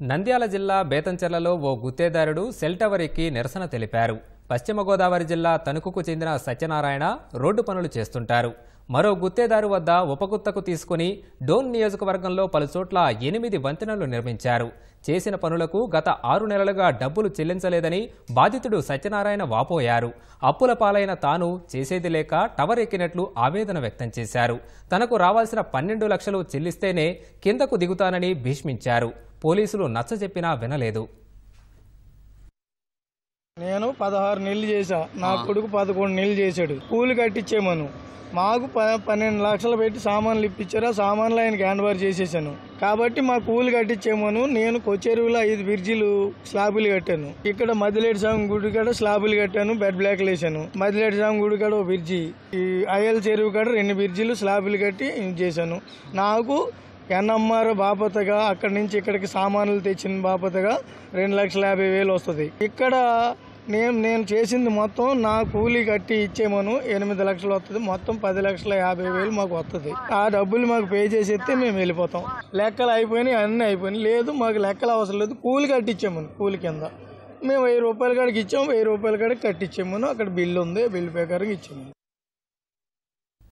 నంద్యాల జిల్లా బేతంచెర్లలో ఓ గుత్తేదారుడు cell tower ఎక్కి నిరసన తెలిపారు పశ్చిమ గోదావరి జిల్లా తణుకుకు చెందిన సత్యనారాయణ రోడ్డు పనులు చేస్తుంటారు మరో గుత్తేదారు వద్ద ఉపగుత్తకు తీసుకుని డోన్ నియోజకవర్గంలో పలుచోట్ల ఎనిమిది వంతెనలు నిర్మించారు చేసిన పనులకు గత ఆరు నెలలుగా డబ్బులు చెల్లించలేదని బాధితుడు సత్యనారాయణ వాపోయారు అప్పుల పాలైన తాను చేసేది లేక టవర్ ఎక్కినట్లు ఆవేదన వ్యక్తం చేశారు తనకు రావాల్సిన పన్నెండు లక్షలు చెల్లిస్తేనే కిందకు దిగుతానని భీష్మించారు పోలీసులు నచ్చజెప్పినా వినలేదు నేను పదహారు నెలలు చేశా నా కొడుకు పదకొండు నెలలు చేశాడు కూలి కట్టించేమను మాకు ప పన్నెండు లక్షలు పెట్టి సామాన్లు ఇప్పించారు ఆ సామాన్లు ఆయనకి హ్యాండ్ ఓవర్ చేసేసాను కాబట్టి మా కూలి కట్టించేమను నేను కొచ్చెరువులో ఐదు బ్రిడ్జిలు స్లాబులు కట్టాను ఇక్కడ మదిలేటి స్వామి గుడి కాడ స్లాబులు కట్టాను బెడ్ బ్లాక్లు వేసాను మదిలేటి స్వామి గుడి కాడ ఒక బ్రిడ్జి ఈ అయ్యల చెరువు కాడ రెండు బ్రిడ్జిలు స్లాబులు కట్టి ఇది చేశాను నాకు ఎన్ఎంఆర్ బాపతగా అక్కడి నుంచి ఇక్కడికి సామాన్లు తెచ్చిన బాపతగా రెండు లక్షల యాభై వేలు వస్తుంది ఇక్కడ నేను నేను చేసింది మొత్తం నా కూలీ కట్టి ఇచ్చేమను ఎనిమిది లక్షలు వస్తుంది మొత్తం పది లక్షల యాభై వేలు మాకు వస్తుంది ఆ డబ్బులు మాకు పే చేసేస్తే మేము వెళ్ళిపోతాం లెక్కలు అయిపోయినాయి అన్నీ అయిపోయినాయి లేదు మాకు లెక్కలు అవసరం లేదు కూలి కట్టించామను కూలి కింద మేము వెయ్యి రూపాయల కాడికి ఇచ్చాము వెయ్యి రూపాయల కాడికి కట్టించామను అక్కడ బిల్లు ఉంది బిల్లు ప్రకారం ఇచ్చాము